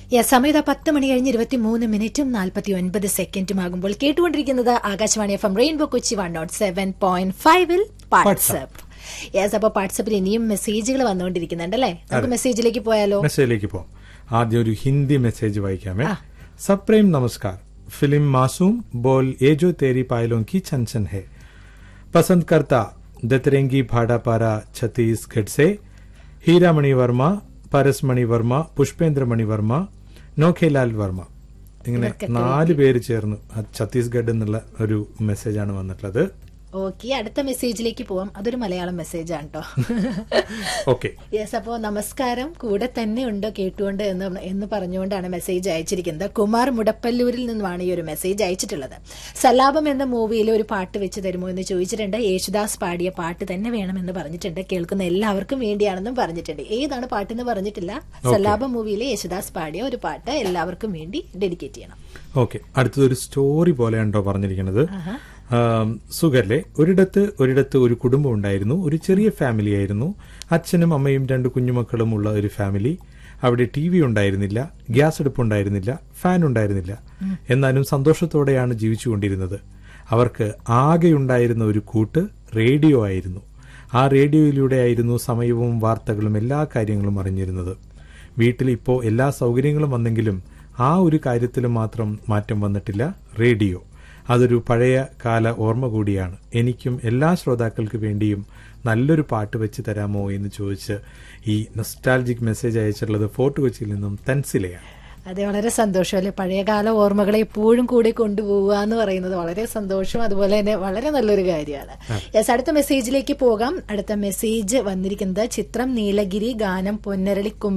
yes സമയത്ത് പത്ത് മണി കഴിഞ്ഞ് ഇരുപത്തി മൂന്ന് മിനിറ്റും നാൽപ്പത്തി ഒൻപത് സെക്കൻഡും ആകുമ്പോൾ കേട്ടുകൊണ്ടിരിക്കുന്നത് Akashvani F M rainbow Kochi one naught seven point ഫൈവിൽ വാട്സ്ആപ്പ് യെസ് അപ്പൊ വാട്സ്ആപ്പിൽ ഇനിയും മെസ്സേജുകൾ വന്നുകൊണ്ടിരിക്കുന്നുണ്ട് അല്ലേ നമുക്ക് മെസ്സേജിലേക്ക് പോയാലോ മെസ്സേജിലേക്ക് പോകാം ആദ്യം ഒരു ഹിന്ദി മെസ്സേജ് വായിക്കാമേ സപ്രേം നമസ്കാർ फिल्म मासूम बोल ये जो तेरी पायलों की छनछन है पसंद करता दतरंगी भाड़ापारा छत्तीसगढ़ से हीरा मणि वर्मा പരസ് മണി വർമ്മ പുഷ്പേന്ദ്ര മണി വർമ്മ നോഖേലാൽ വർമ്മ ഇങ്ങനെ നാല് പേര് ചേർന്ന് ഛത്തീസ്ഗഡ് എന്നുള്ള ഒരു മെസ്സേജാണ് വന്നിട്ടുള്ളത് ഓക്കെ അടുത്ത മെസ്സേജിലേക്ക് പോവാം അതൊരു മലയാളം മെസ്സേജാണ് കേട്ടോ ഓക്കെ യെസ് അപ്പോ നമസ്കാരം കൂടെ തന്നെ ഉണ്ടോ കേട്ടുകൊണ്ട് എന്ന് എന്ന് പറഞ്ഞുകൊണ്ടാണ് മെസ്സേജ് അയച്ചിരിക്കുന്നത് കുമാർ മുടപ്പല്ലൂരിൽ നിന്നുമാണ് ഈ ഒരു മെസ്സേജ് അയച്ചിട്ടുള്ളത് സലാപം എന്ന മൂവിയിലെ ഒരു പാട്ട് വെച്ച് തരുമോ എന്ന് ചോദിച്ചിട്ടുണ്ട് യേശുദാസ് പാടിയ പാട്ട് തന്നെ വേണമെന്ന് പറഞ്ഞിട്ടുണ്ട് കേൾക്കുന്ന എല്ലാവർക്കും വേണ്ടിയാണെന്നും പറഞ്ഞിട്ടുണ്ട് ഏതാണ് പാട്ടെന്ന് പറഞ്ഞിട്ടില്ല സലാപം മൂവിയിലെ യേശുദാസ് പാടിയ ഒരു പാട്ട് എല്ലാവർക്കും വേണ്ടി ഡെഡിക്കേറ്റ് ചെയ്യണം ഓക്കെ അടുത്തതൊരു സ്റ്റോറി പോലെയാണോ പറഞ്ഞിരിക്കുന്നത് ആം, സുഖല്ലേ ഒരിടത്ത് ഒരിടത്ത് ഒരു കുടുംബം ഉണ്ടായിരുന്നു ഒരു ചെറിയ ഫാമിലി ആയിരുന്നു അച്ഛനും അമ്മയും രണ്ട് കുഞ്ഞുമക്കളും ഉള്ള ഒരു ഫാമിലി അവിടെ ടി വി ഉണ്ടായിരുന്നില്ല ഗ്യാസ് അടുപ്പ് ഉണ്ടായിരുന്നില്ല ഫാൻ ഉണ്ടായിരുന്നില്ല എന്നാലും സന്തോഷത്തോടെയാണ് ജീവിച്ചുകൊണ്ടിരുന്നത് അവർക്ക് ആകെ ഉണ്ടായിരുന്ന ഒരു കൂട്ട് റേഡിയോ ആയിരുന്നു ആ റേഡിയോയിലൂടെ ആയിരുന്നു സമയവും വാർത്തകളും എല്ലാ കാര്യങ്ങളും അറിഞ്ഞിരുന്നത് വീട്ടിൽ ഇപ്പോൾ എല്ലാ സൗകര്യങ്ങളും വന്നെങ്കിലും ആ ഒരു കാര്യത്തിൽ മാത്രം മാറ്റം വന്നിട്ടില്ല റേഡിയോ അതൊരു പഴയ കാല ഓർമ്മ കൂടിയാണ് എനിക്കും എല്ലാ ശ്രോതാക്കൾക്ക് വേണ്ടിയും നല്ലൊരു പാട്ട് വെച്ച് തരാമോ എന്ന് ചോദിച്ച് ഈ നൊസ്റ്റാൾജിക് മെസ്സേജ് അയച്ചിട്ടുള്ളത് ഫോർട്ട് കൊച്ചിയിൽ നിന്നും തൻസിലയാണ് അതെ വളരെ സന്തോഷം അല്ലെ പഴയകാല ഓർമ്മകളെ എപ്പോഴും കൂടെ കൊണ്ടുപോവുക എന്ന് പറയുന്നത് വളരെ സന്തോഷം അതുപോലെ തന്നെ വളരെ നല്ലൊരു കാര്യമാണ് യെസ് അടുത്ത മെസ്സേജിലേക്ക് പോകാം അടുത്ത മെസ്സേജ് വന്നിരിക്കുന്നത് ചിത്രം നീലഗിരി ഗാനം പൊന്നരളി